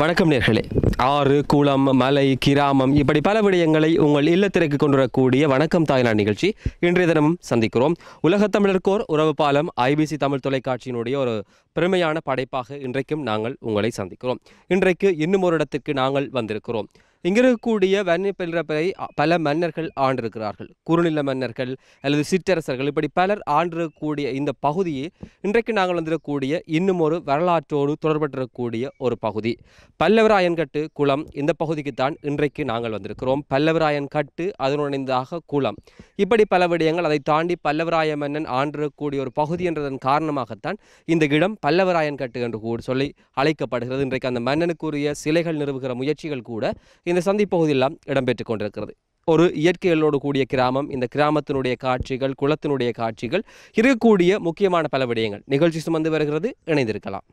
வணக்கம் நேர்களே ஆறு குளம் மலை கிராமம் இப்படி பல விடயங்களை உங்கள் இல்லத்திற்கு கொண்டு வரக்கூடிய வணக்கம் தாய்நாடு நிகழ்ச்சி இன்றைய தினமும் சந்திக்கிறோம் உலகத் தமிழர்க்கோர் உறவு பாலம் ஐபிசி தமிழ் தொலைக்காட்சியினுடைய ஒரு பெருமையான படைப்பாக இன்றைக்கும் நாங்கள் உங்களை சந்திக்கிறோம் இன்றைக்கு இன்னும் ஒரு இடத்திற்கு நாங்கள் வந்திருக்கிறோம் இங்கே இருக்கக்கூடிய வன்னிப்பிறப்பை பல மன்னர்கள் ஆண்டிருக்கிறார்கள் குறுநில மன்னர்கள் அல்லது சிற்றரசர்கள் இப்படி பலர் ஆண்டிருக்கக்கூடிய இந்த பகுதியே இன்றைக்கு நாங்கள் வந்திருக்கக்கூடிய இன்னும் ஒரு வரலாற்றோடு தொடர்பட்டிருக்கக்கூடிய ஒரு பகுதி பல்லவராயன்கட்டு குளம் இந்த பகுதிக்கு தான் இன்றைக்கு நாங்கள் வந்திருக்கிறோம் பல்லவராயன் கட்டு அதனுடையதாக குளம் இப்படி பல விடயங்கள் அதை தாண்டி பல்லவராய மன்னன் ஆண்டிருக்கக்கூடிய ஒரு பகுதி என்றதன் காரணமாகத்தான் இந்த இடம் பல்லவராயன் கட்டு என்று கூட சொல்லி அழைக்கப்படுகிறது இன்றைக்கு அந்த மன்னனுக்குரிய சிலைகள் நிறுவுகிற முயற்சிகள் கூட இந்த சந்திப்பகுதியெல்லாம் இடம்பெற்றுக் கொண்டிருக்கிறது ஒரு இயற்கைகளோடு கூடிய கிராமம் இந்த கிராமத்தினுடைய காட்சிகள் குளத்தினுடைய காட்சிகள் இருக்கக்கூடிய முக்கியமான பல விடயங்கள் நிகழ்ச்சி சுமந்து வருகிறது இணைந்திருக்கலாம்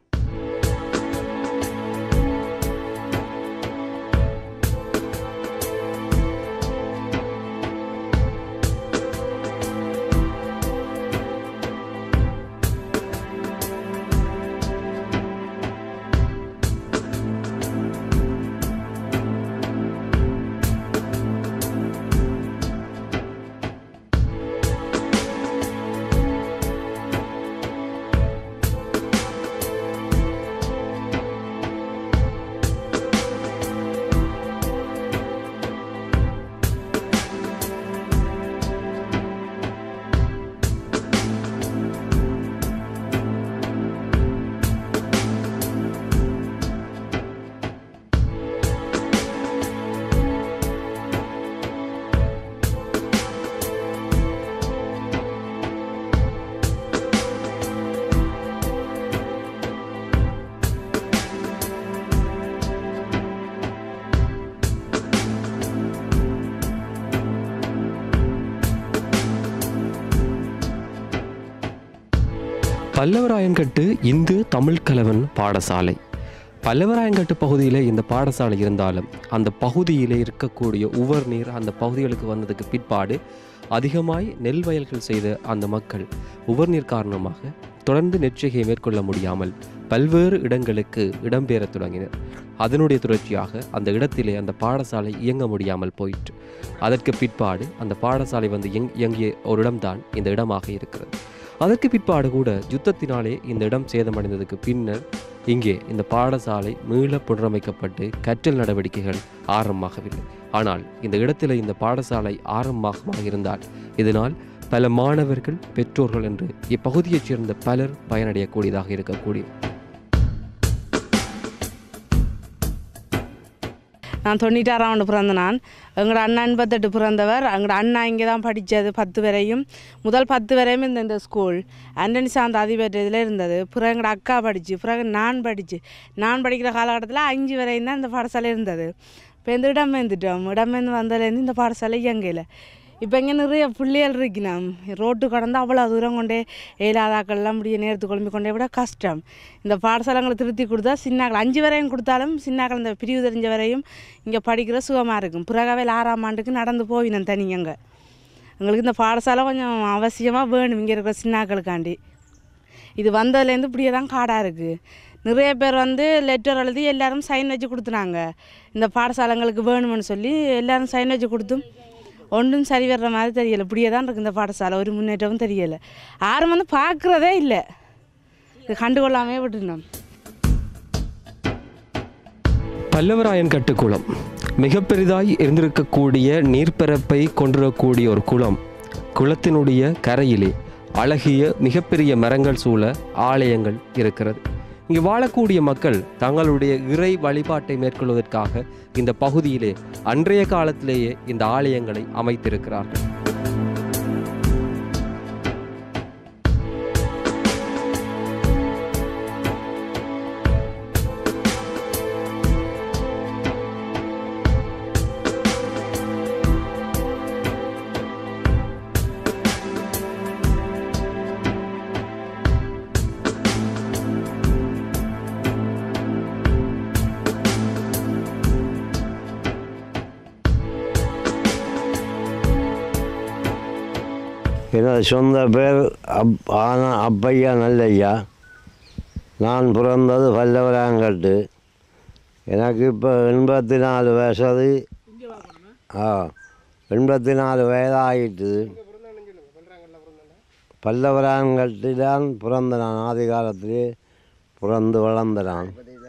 பல்லவராயன்கட்டு இந்து தமிழ் கலவன் பாடசாலை பல்லவராயன்கட்டு பகுதியில் இந்த பாடசாலை இருந்தாலும் அந்த பகுதியிலே இருக்கக்கூடிய உவர் நீர் அந்த பகுதிகளுக்கு வந்ததுக்கு பிற்பாடு அதிகமாய் நெல் வயல்கள் செய்த அந்த மக்கள் உவர் நீர் காரணமாக தொடர்ந்து நெற்றிகையை மேற்கொள்ள முடியாமல் பல்வேறு இடங்களுக்கு இடம்பெயரத் தொடங்கினர் அதனுடைய தொடர்ச்சியாக அந்த இடத்திலே அந்த பாடசாலை இயங்க முடியாமல் போயிற்று அதற்கு பிற்பாடு அந்த பாடசாலை வந்து இயங் இயங்கிய ஒரு இடம்தான் இந்த இடமாக இருக்கிறது அதற்கு பிற்பாடு கூட யுத்தத்தினாலே இந்த இடம் சேதமடைந்ததுக்கு பின்னர் இங்கே இந்த பாடசாலை மீள புனரமைக்கப்பட்டு கற்றல் நடவடிக்கைகள் ஆரம்பமாகவில்லை ஆனால் இந்த இடத்திலே இந்த பாடசாலை ஆரம்பமாக இருந்தால் இதனால் பல மாணவர்கள் பெற்றோர்கள் என்று இப்பகுதியைச் சேர்ந்த பலர் பயனடையக்கூடியதாக இருக்கக்கூடிய நான் தொண்ணூറ്റാறாம் ஆண்டு பிறந்த நான் எங்களோட அண்ணா எண்பத்தெட்டு பிறந்தவர் எங்களோட அண்ணா இங்கே தான் படித்தது பத்து வரையும் முதல் பத்து வரையும் இந்த இந்த ஸ்கூல் அண்டனி சாந்த அதிபதியில் இருந்தது பிறகு எங்களோட அக்கா படிச்சு பிறகு நான் படித்து நான் படிக்கிற காலகட்டத்தில் அஞ்சு வரையும் தான் இந்த பாடசாலை இருந்தது இப்போ இந்த இடம் வந்துட்டோம் இடம் வந்து வந்ததுலேருந்து இந்த பாடசாலை இயங்கையில் இப்போ இங்கே நிறைய பிள்ளைகள் இருக்கணும் ரோட்டு கடந்து அவ்வளோ தூரம் கொண்டே ஏழாதாக்கள்லாம் முடிய நேரத்து குழம்பி கொண்டே விட கஷ்டம் இந்த பாடசாலைங்களை திருத்தி கொடுத்தா சின்னாக்கள் அஞ்சு வரையும் கொடுத்தாலும் சின்னாக்கள் இந்த பிரிவு தெரிஞ்ச வரையும் இங்கே படிக்கிற சுகமாக இருக்கும் பிறகாவே ஆறாம் ஆண்டுக்கு நடந்து போயினேன் தனியங்க எங்களுக்கு இந்த பாடசாலை கொஞ்சம் அவசியமாக வேணும் இங்கே இருக்கிற சின்னாக்களுக்காண்டி இது வந்ததுலேருந்து இப்படியே தான் காடாக இருக்குது நிறைய பேர் வந்து லெட்டர் எழுதி எல்லாரும் சைன் வச்சு கொடுத்துனாங்க இந்த பாடசாலைங்களுக்கு வேணும்னு சொல்லி எல்லாரும் சைன் வச்சு கொடுத்தும் ஒன்றும் சரி வர்ற மாதிரி தெரியலை இப்படியே தான் இருக்குது இந்த பாடசாலை ஒரு முன்னேற்றமும் தெரியலை யாரும் வந்து பார்க்குறதே இல்லை இது கண்டுகொள்ளாமே விட்டுனோம் பல்லவராயன் கட்டு குளம் மிக பெரிதாய் இருந்திருக்கக்கூடிய நீர்ப்பரப்பை கொண்டிருக்கக்கூடிய ஒரு குளம் குளத்தினுடைய கரையிலே அழகிய மிகப்பெரிய மரங்கள் சூழ ஆலயங்கள் இருக்கிறது இங்கு வாழக்கூடிய மக்கள் தங்களுடைய இறை வழிபாட்டை மேற்கொள்வதற்காக இந்த பகுதியிலே அன்றைய காலத்திலேயே இந்த ஆலயங்களை அமைத்திருக்கிறார்கள் எனது சொந்த பேர் அப் ஆனா அப்பையா நல்லையா நான் பிறந்தது பல்லவராங்கட்டு எனக்கு இப்போ எண்பத்தி நாலு வயசது ஆ எண்பத்தி நாலு வயதாகிட்டு பல்லவரான்கட்டில் தான் பிறந்த நான் ஆதி காலத்திலே பிறந்து வளர்ந்த நான்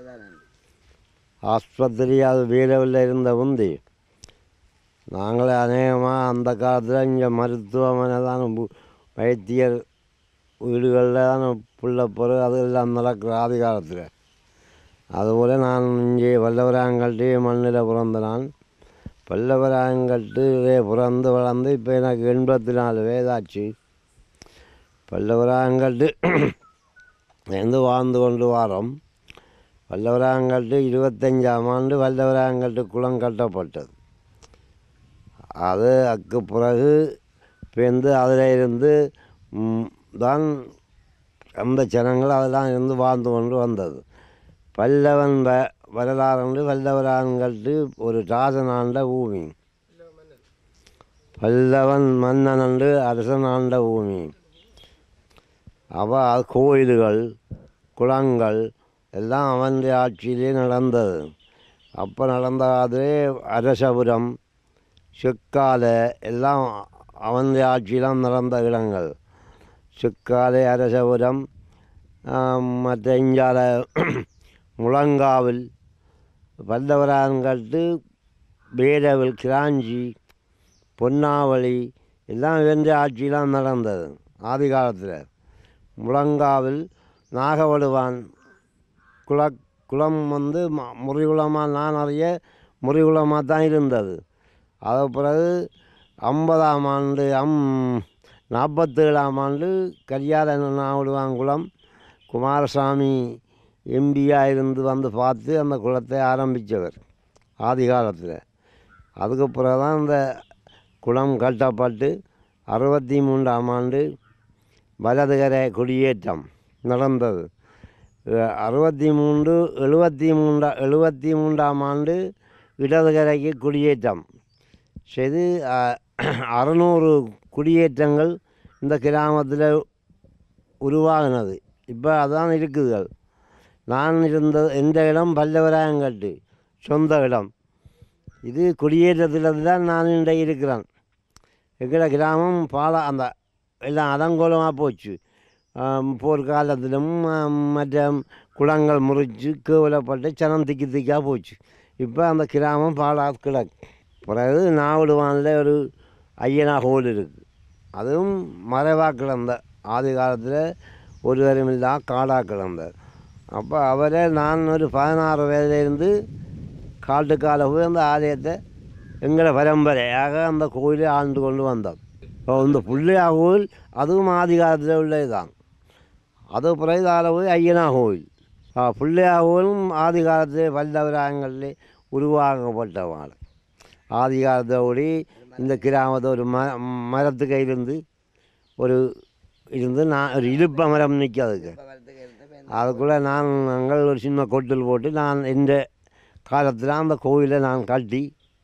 ஆஸ்பத்திரி அது வீரவில் இருந்த உந்தி நாங்களே அநேகமாக அந்த காலத்தில் இங்கே மருத்துவமனை தான் பு- வைத்தியர் வீடுகளில் தான் புள்ள பொறு அதெல்லாம் நடக்கிற ஆதி காலத்தில் அதுபோல் நான் இங்கே வல்லவராங்கல்ட்டி மண்ணில் பிறந்த நான் பல்லவராங்கல்ட்டிலே பிறந்து வளர்ந்து இப்போ எனக்கு எண்பத்தி நாலு வயதாச்சு பல்லவராங்கல்ட்டு இருந்து வாழ்ந்து கொண்டு வாரோம் வல்லவராங்கல்ட்டு இருபத்தஞ்சாம் ஆண்டு வல்லவராங்கல்ட்டு குளம் கட்டப்பட்டது அது அதுக்கு பிறகு பேர்ந்து அதில் இருந்து ம், தான் அந்த ஜனங்கள் அதெல்லாம் இருந்து வாழ்ந்து கொண்டு வந்தது பல்லவன் வ வரலாறு வல்லவரான்கள்ட்டு ஒரு ராஜனாண்ட பூமி பல்லவன் மன்னனண்டு அரசனாண்ட பூமி அவ கோயில்கள் குளங்கள் எல்லாம் அவன் ஆட்சியிலே நடந்தது அப்போ நடந்த அதே அரசபுரம் செக்கால எல்லாம் அவன் ஆட்சியிலாம் நடந்த இடங்கள் செக்காலை அரசபுரம் ஆம், மற்ற இஞ்சால முழங்காவில் பல்லவரான்கட்டு பேரவில் கிராஞ்சி பொன்னாவளி எல்லாம் இவன் ஆட்சியெலாம் நடந்தது ஆதி காலத்தில் முழங்காவில் நாகவடுவான் குல குளம் வந்து ம- முறிகுளமாக நான் அறிய முறிகுளமாக தான் இருந்தது அது பிறகு ஐம்பதாம் ஆண்டு அம் நாற்பத்தேழாம் ஆண்டு கரியாத நாவடுவான் குளம் குமாரசாமி எம்பியாக இருந்து வந்து பார்த்து அந்த குளத்தை ஆரம்பித்தவர் ஆதி காலத்தில் அதுக்கு பிறகு தான் இந்த குளம் கட்டப்பட்டு அறுபத்தி மூன்றாம் ஆண்டு வலதுகரை குடியேற்றம் நடந்தது அஹ் அறுபத்தி மூன்று எழுபத்தி மூன்றா எழுபத்தி மூன்றாம் ஆண்டு இடதுகரைக்கு குடியேற்றம் செய்து அஹ், அறுநூறு குடியேற்றங்கள் இந்த கிராமத்தில் உருவாகினது இப்போ அதான் இருக்குதுகள் நான் இருந்த எந்த இடம் பல்லவராயங்கட்டு சொந்த இடம் இது குடியேற்றத்தில் தான் நான் இன்றைக்கு இருக்கிறேன் எங்கட கிராமம் பாலா அந்த எல்லாம் அலங்கோலமாக போச்சு ஆம், போர்க்காலத்திலும் ஆம், மற்ற குளங்கள் முறிச்சு கேவலப்பட்டு சனம் திக்கி திக்காக போச்சு இப்போ அந்த கிராமம் பாலா கிடக்கு பிறகு நாவடுவானில் ஒரு ஐயனா ஹோல் இருக்குது அதுவும் மறைவாக கிடந்த ஆதி காலத்தில் ஒருவரும் இல்லா காடாக கிடந்தார் அப்போ அவரை நான் ஒரு பதினாறு வயதிலிருந்து காட்டுக்கால போய் அந்த ஆலயத்தை எங்களை பரம்பரையாக அந்த கோயிலை ஆண்டு கொண்டு வந்தோம் இப்போ இந்த பிள்ளையா கோயில் அதுவும் ஆதி காலத்தில் உள்ளது தான் அது பிறகு போய் ஐயனா கோயில் ஆ, பிள்ளையா கோயிலும் ஆதி காலத்தில் பல்லவராயங்களில் உருவாக்கப்பட்டவாள் ஆதி காலத்தோடி இந்த கிராமத்தை ஒரு ம மரத்துக்கு இருந்து ஒரு இருந்து நான் ஒரு இழுப்ப மரம் நிற்காதுக்கு அதுக்குள்ளே நான் நாங்கள் ஒரு சின்ன கொட்டில் போட்டு நான் இந்த காலத்தில் அந்த கோயிலை நான் கட்டி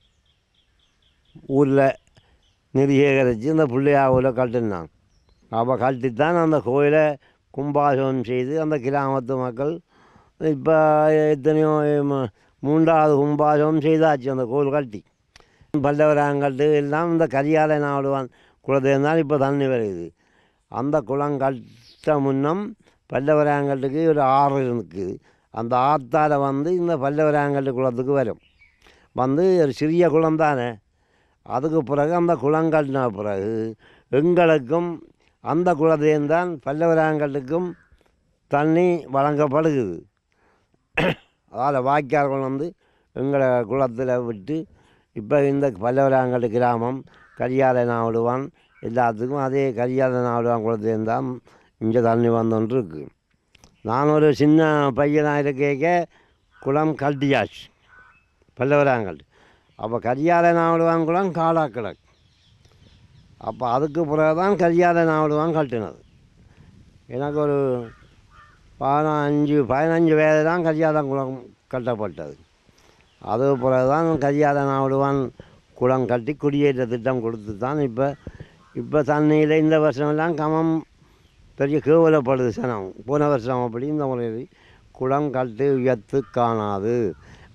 ஊரில் நிதி சேகரித்து இந்த பிள்ளையாவில் கட்டினான் அப்போ கட்டித்தான் அந்த கோயிலை கும்பாசனம் செய்து அந்த கிராமத்து மக்கள் இப்போ எத்தனையோ ம- மூன்றாவது கும்பாசனம் செய்தாச்சு அந்த கோயில் கட்டி பல்லவராங்கட்டு எல்லாம் இந்த கரியாலை நாடுவான் குளத்தில் தான் இப்போ தண்ணி வருது அந்த குளம் கட்ட முன்னம் பல்லவராங்கட்டுக்கு ஒரு ஆறு இருக்குது அந்த ஆத்தால வந்து இந்த பல்லவராங்கட்டு குளத்துக்கு வரும் வந்து ஒரு சிறிய குளம் தானே அதுக்கு பிறகு அந்த குளம் கட்டின பிறகு எங்களுக்கும் அந்த குளத்தையும் பல்லவராங்கட்டுக்கும் தண்ணி வழங்கப்படுகிறது அதால் வாய்க்கால் கொண்டு வந்து எங்களை குளத்தில் விட்டு இப்போ இந்த பல்லவராங்கட்டு கிராமம் கரியாலை நாவிடுவான் எல்லாத்துக்கும் அதே கரியாலை நாவிடுவான் குளத்துலேருந்து தான் இங்கே தண்ணி வந்துட்டு இருக்கு நான் ஒரு சின்ன பையனாக இருக்க குளம் கட்டியாச்சு பல்லவராங்கல் அப்போ கரியாலை நாவிடுவான் குளம் காடா கிடக்கு அப்போ அதுக்கு பிறகு தான் கரியாலை நாவிடுவான் கட்டினது எனக்கு ஒரு பதினஞ்சு பதினஞ்சு வயது தான் கரியாலை குளம் கட்டப்பட்டது அது பிறகு தான் கரியாலை நாவிடுவான் குளம் கட்டி குடியேற்ற திட்டம் கொடுத்து தான் இப்போ இப்போ தண்ணியில் இந்த வருஷமெல்லாம் கமம் பெரிய கேவலப்படுது சனம் போன வருஷம் அப்படி இந்த முறையில் குளம் கட்டு உயர்த்து காணாது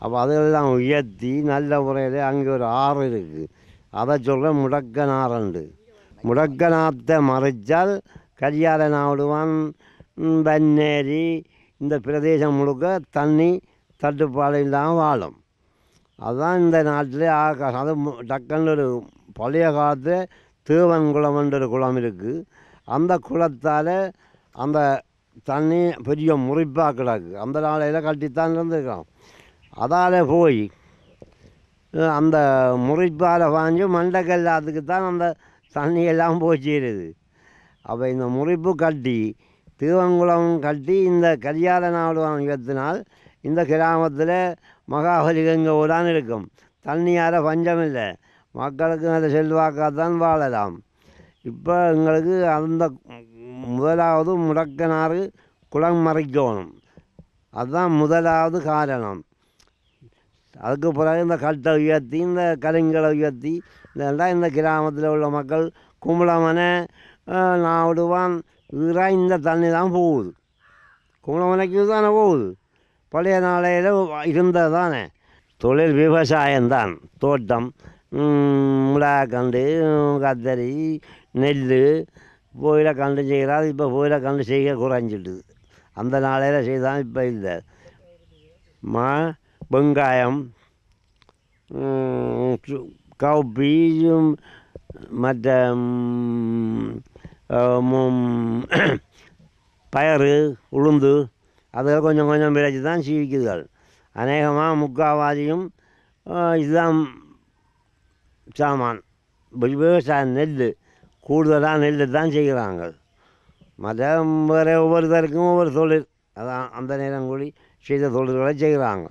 அப்போ அதெல்லாம் உயர்த்தி நல்ல முறையில் அங்கே ஒரு ஆறு இருக்குது அதை சொல்கிற முடக்கனாரண்டு முடக்கநாத்தை மறைச்சால் கரியால நாடுவான் ம், பன்னேரி இந்த பிரதேசம் முழுக்க தண்ணி தட்டுப்பாடு இல்லாமல் வாழும் அதுதான் இந்த நாட்டிலே ஆக அது மு- டக்குன்னு ஒரு பழைய காலத்து தேவன் குளம்ன்ற ஒரு குளம் இருக்குது அந்த குளத்தால் அந்த தண்ணி பெரிய முறிப்பாக கிடக்கு அந்த நாளையில் கட்டித்தான் இருந்திருக்கான் அதால் போய் அஹ், அந்த முறிப்பால் வாங்கி மண்டக்கல்லாத்துக்கு தான் அந்த தண்ணி எல்லாம் போய் சேருது அப்போ இந்த முறிப்பு கட்டி திருவங்குளம் கட்டி இந்த கரியால நாடு யுகத்தினால் இந்த கிராமத்தில் மகாபலிகங்கோடான் இருக்கும் தண்ணியால் பஞ்சம் இல்லை மக்களுக்கு நல்ல செல்வாக்காக தான் வாழலாம் இப்போ எங்களுக்கு அந்த முதலாவது முடக்கனாறு குளம் மறைக்கணும் அதுதான் முதலாவது காரணம் அதுக்கு பிறகு இந்த கட்டை உயர்த்தி இந்த கருங்கலை உயர்த்தி இதெல்லாம் இந்த கிராமத்தில் உள்ள மக்கள் கும்பலமனை நாடுவான் இதெல்லாம் இந்த தண்ணி தான் போகுது கும்பலமனைக்கு தானே போகுது பழைய நாளையில் இருந்தது தானே தொழில் விவசாயம்தான் தோட்டம் முடாக்கண்டு கத்தரி நெல் போயில கண்டு செய்கிறாது இப்போ போயில கண்டு செய்ய குறைஞ்சிட்டுது அந்த நாளையில் செய்தான் இப்போ இல்லை மா வெங்காயம் ம், சு- காப்பி ம், மற்ற ம், அஹ், ம், பயறு உளுந்து அதை கொஞ்சம் கொஞ்சம் விளைச்சி தான் சீவிக்குதுகள் அநேகமாக முக்காவாதியும் அஹ், இதுதான் சாமான் வி- விவசாயம் நெல் கூடுதலாக நெல் தான் செய்கிறாங்க மற்ற வேறு ஒவ்வொருத்தருக்கும் ஒவ்வொரு தொழில் அதான் அந்த நேரம் கூடி செய்த தொழில்களை செய்கிறாங்க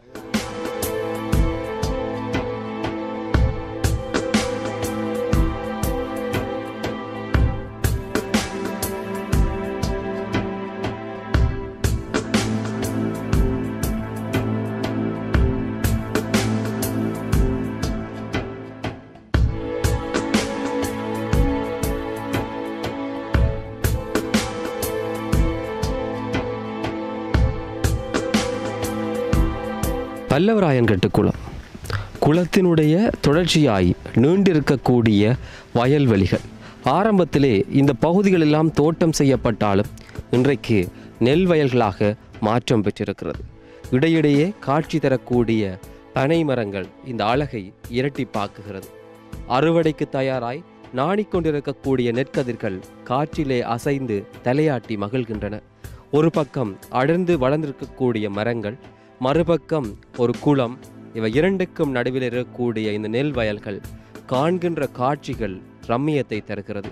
பல்லவராயன்கட்டு குளம் குளத்தினுடைய தொடர்ச்சியாய் நீண்டிருக்கக்கூடிய வயல்வெளிகள் ஆரம்பத்திலே இந்த பகுதிகள் எல்லாம் தோட்டம் செய்யப்பட்டாலும் இன்றைக்கு நெல் வயல்களாக மாற்றம் பெற்றிருக்கிறது இடையிடையே காட்சி தரக்கூடிய பனை மரங்கள் இந்த அழகை இரட்டிப்பாக்குகிறது அறுவடைக்கு தயாராய் நாணிக்கொண்டிருக்கக்கூடிய நெற்கதிர்கள் காற்றிலே அசைந்து தலையாட்டி மகிழ்கின்றன ஒரு பக்கம் அடர்ந்து வளர்ந்திருக்கக்கூடிய மரங்கள் மறுபக்கம் ஒரு குளம் இவை இரண்டுக்கும் நடுவில் இருக்கக்கூடிய இந்த நெல் வயல்கள் காண்கின்ற காட்சிகள் ரம்மியத்தை தருகிறது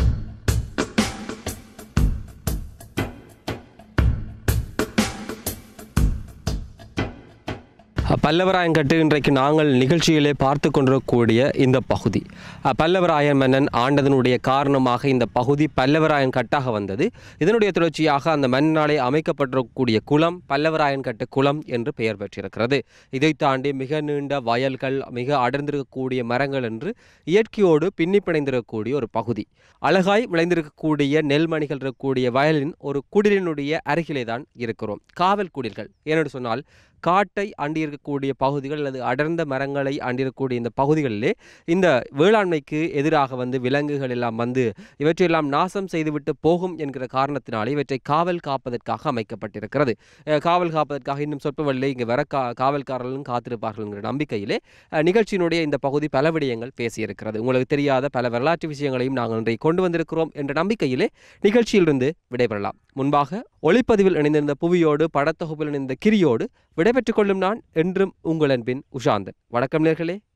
பல்லவராயன்கட்டு இன்றைக்கு நாங்கள் நிகழ்ச்சியிலே பார்த்து கொண்டிருக்கக்கூடிய இந்த பகுதி அஹ், பல்லவராயன் மன்னன் ஆண்டதனுடைய காரணமாக இந்த பகுதி பல்லவராயன் கட்டாக வந்தது இதனுடைய தொடர்ச்சியாக அந்த மன்னனாலே அமைக்கப்பட்டிருக்கக்கூடிய குளம் பல்லவராயன் கட்டு குளம் என்று பெயர் பெற்றிருக்கிறது இதை தாண்டி மிக நீண்ட வயல்கள் மிக அடர்ந்திருக்கக்கூடிய மரங்கள் என்று இயற்கையோடு பின்னி பிணைந்திருக்கக்கூடிய ஒரு பகுதி அழகாய் விளைந்திருக்கக்கூடிய நெல்மணிகள் இருக்கக்கூடிய வயலின் ஒரு குடிலினுடைய அருகிலே தான் இருக்கிறோம் காவல் குடில்கள் ஏனென்று சொன்னால் காட்டை அண்டியிருக்கக்கூடிய பகுதிகள் அல்லது அடர்ந்த மரங்களை அண்டியிருக்கக்கூடிய இந்த பகுதிகளிலே இந்த வேளாண்மைக்கு எதிராக வந்து விலங்குகள் எல்லாம் வந்து இவற்றையெல்லாம் நாசம் செய்துவிட்டு போகும் என்கிற காரணத்தினாலே இவற்றை காவல் காப்பதற்காக அமைக்கப்பட்டிருக்கிறது அஹ் காவல் காப்பதற்காக இன்னும் சொற்பவழிலே இங்கே வர கா காவல்காரர்களும் காத்திருப்பார்கள் என்கிற நம்பிக்கையிலே அஹ் நிகழ்ச்சியினுடைய இந்த பகுதி பல விடயங்கள் பேசியிருக்கிறது உங்களுக்கு தெரியாத பல வரலாற்று விஷயங்களையும் நாங்கள் இன்றைக்கு கொண்டு வந்திருக்கிறோம் என்ற நம்பிக்கையிலே நிகழ்ச்சியிலிருந்து விடைபெறலாம் முன்பாக ஒளிப்பதிவில் இணைந்திருந்த புவியோடு படத்தொகுப்பில் இணைந்த கிரியோடு விடைபெற்றுக் கொள்ளும் நான் என்றும் உங்கள் அன்பின் உஷாந்தன் வணக்கம் நேர்களே